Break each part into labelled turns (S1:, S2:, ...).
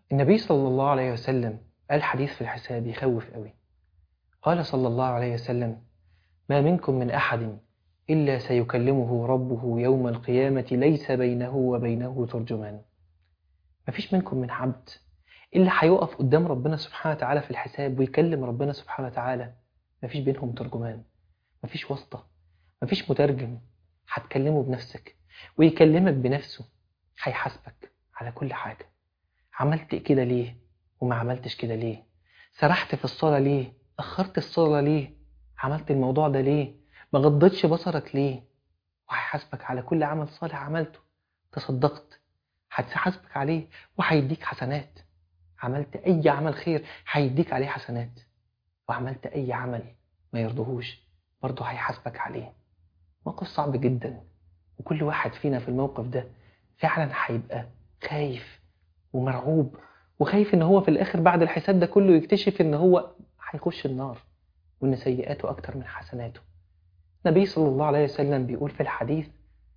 S1: النبي صلى الله عليه وسلم قال حديث في الحساب يخوف قوي قال صلى الله عليه وسلم ما منكم من أحد إلا سيكلمه ربه يوم القيامة ليس بينه وبينه ترجمان مفيش منكم من عبد إلا هيقف قدام ربنا سبحانه وتعالى في الحساب ويكلم ربنا سبحانه وتعالى مفيش بينهم ترجمان مفيش واسطة مفيش مترجم هتكلمه بنفسك ويكلمك بنفسه هيحاسبك على كل حاجة عملت كده ليه وما عملتش كده ليه سرحت في الصلاة ليه أخرت الصلاة ليه عملت الموضوع ده ليه ما غضتش بصرك ليه وهيحاسبك على كل عمل صالح عملته تصدقت هتحاسبك عليه وهيديك حسنات عملت أي عمل خير هيديك عليه حسنات وعملت أي عمل ما يرضهوش برضه هيحاسبك عليه موقف صعب جدا وكل واحد فينا في الموقف ده فعلا هيبقى خايف ومرعوب وخايف ان هو في الاخر بعد الحساب ده كله يكتشف ان هو هيخش النار وان سيئاته اكتر من حسناته النبي صلى الله عليه وسلم بيقول في الحديث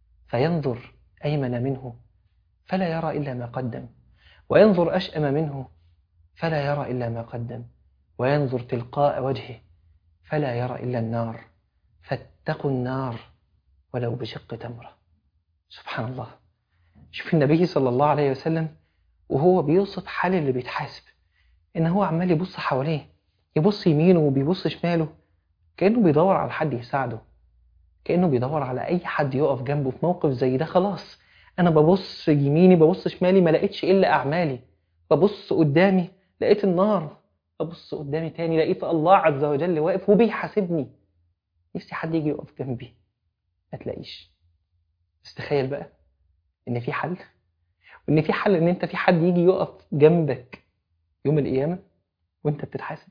S1: فينظر ايمن منه فلا يرى الا ما قدم وينظر اشأم منه فلا يرى الا ما قدم وينظر تلقاء وجهه فلا يرى الا النار فاتقوا النار ولو بشق تمره سبحان الله شوف النبي صلى الله عليه وسلم وهو بيوصف حال اللي بيتحاسب ان هو عمال يبص حواليه يبص يمينه وبيبص شماله كانه بيدور على حد يساعده كانه بيدور على اي حد يقف جنبه في موقف زي ده خلاص انا ببص يميني ببص شمالي ما لقيتش الا اعمالي ببص قدامي لقيت النار ببص قدامي تاني لقيت الله عز وجل واقف وبيحاسبني نفسي حد يجي يقف جنبي ما تلاقيش بس تخيل بقى ان في حل وان في حل ان انت في حد يجي يقف جنبك يوم القيامه وانت بتتحاسب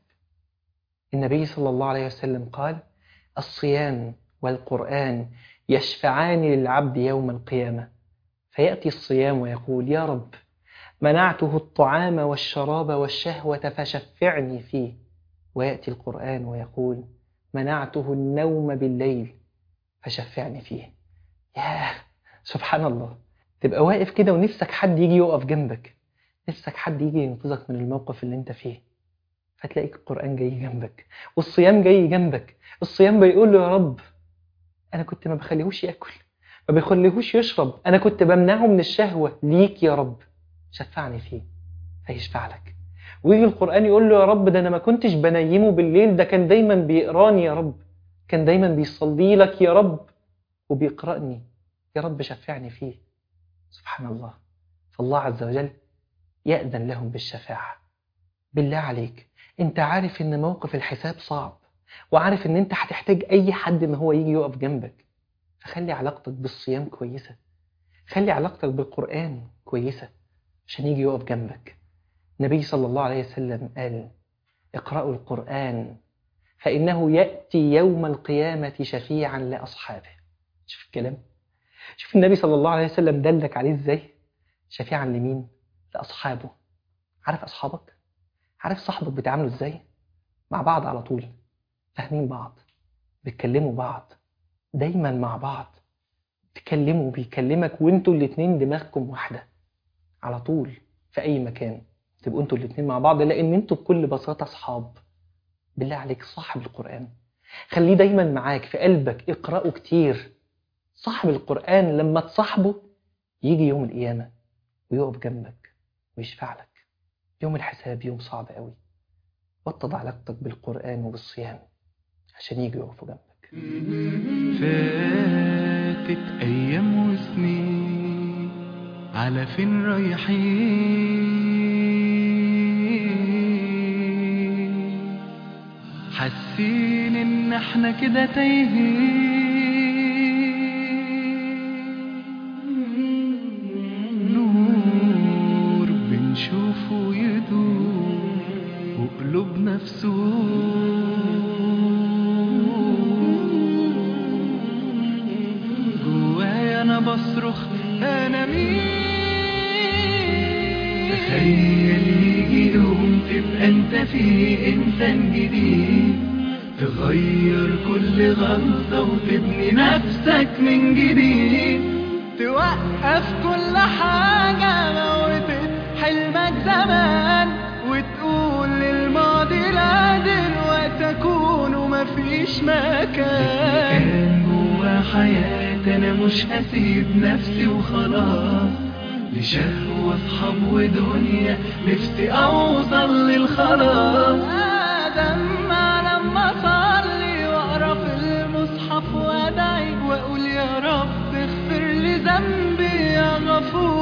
S1: النبي صلى الله عليه وسلم قال الصيام والقران يشفعان للعبد يوم القيامه فياتي الصيام ويقول يا رب منعته الطعام والشراب والشهوه فشفعني فيه وياتي القران ويقول منعته النوم بالليل فشفعني فيه ياه سبحان الله تبقى واقف كده ونفسك حد يجي يقف جنبك نفسك حد يجي ينقذك من الموقف اللي انت فيه فتلاقيك القرآن جاي جنبك والصيام جاي جنبك الصيام بيقول له يا رب أنا كنت ما بخليهوش يأكل ما بخليهوش يشرب أنا كنت بمنعه من الشهوة ليك يا رب شفعني فيه فيشفع لك ويجي القرآن يقول له يا رب ده أنا ما كنتش بنيمه بالليل ده كان دايما بيقراني يا رب كان دايما بيصلي لك يا رب وبيقرأني يا رب شفعني فيه سبحان الله فالله عز وجل يأذن لهم بالشفاعة بالله عليك انت عارف ان موقف الحساب صعب وعارف ان انت هتحتاج اي حد ان هو يجي يقف جنبك فخلي علاقتك بالصيام كويسة خلي علاقتك بالقرآن كويسة عشان يجي يقف جنبك النبي صلى الله عليه وسلم قال اقرأوا القرآن فإنه يأتي يوم القيامة شفيعا لأصحابه شوف الكلام شوف النبي صلى الله عليه وسلم دلك عليه ازاي شفيعا لمين لأصحابه عارف أصحابك عارف صاحبك بيتعاملوا ازاي مع بعض على طول فاهمين بعض بيتكلموا بعض دايما مع بعض تكلموا بيكلمك وانتوا الاتنين دماغكم واحدة على طول في أي مكان تبقوا انتوا الاتنين مع بعض لأن انتوا بكل بساطة أصحاب بالله عليك صاحب القرآن خليه دايما معاك في قلبك اقرأه كتير صاحب القرآن لما تصاحبه يجي يوم القيامة ويقف جنبك ويشفع لك يوم الحساب يوم صعب قوي وطد علاقتك بالقرآن وبالصيام عشان يجي يقفوا جنبك
S2: فاتت أيام وسنين على فين رايحين حاسين إن احنا كده تايهين نور بنشوفه يدور وقلوبنا في جوايا انا بصرخ انا مين تخيل يجي يوم تبقى انت فيه انسان جديد تغير كل غلطة وتبني نفسك من جديد توقف كل حاجة موتت حلمك زمان وتقول للماضي لا دلوقتي اكون ومفيش مكان كان جوا حياتي انا مش هسيب نفسي وخلاص لشهوة اصحاب ودنيا نفسي اوصل للخلاص ادم لما اصلي واقرا في المصحف وادعي واقول يا رب اغفر لي ذنبي يا غفور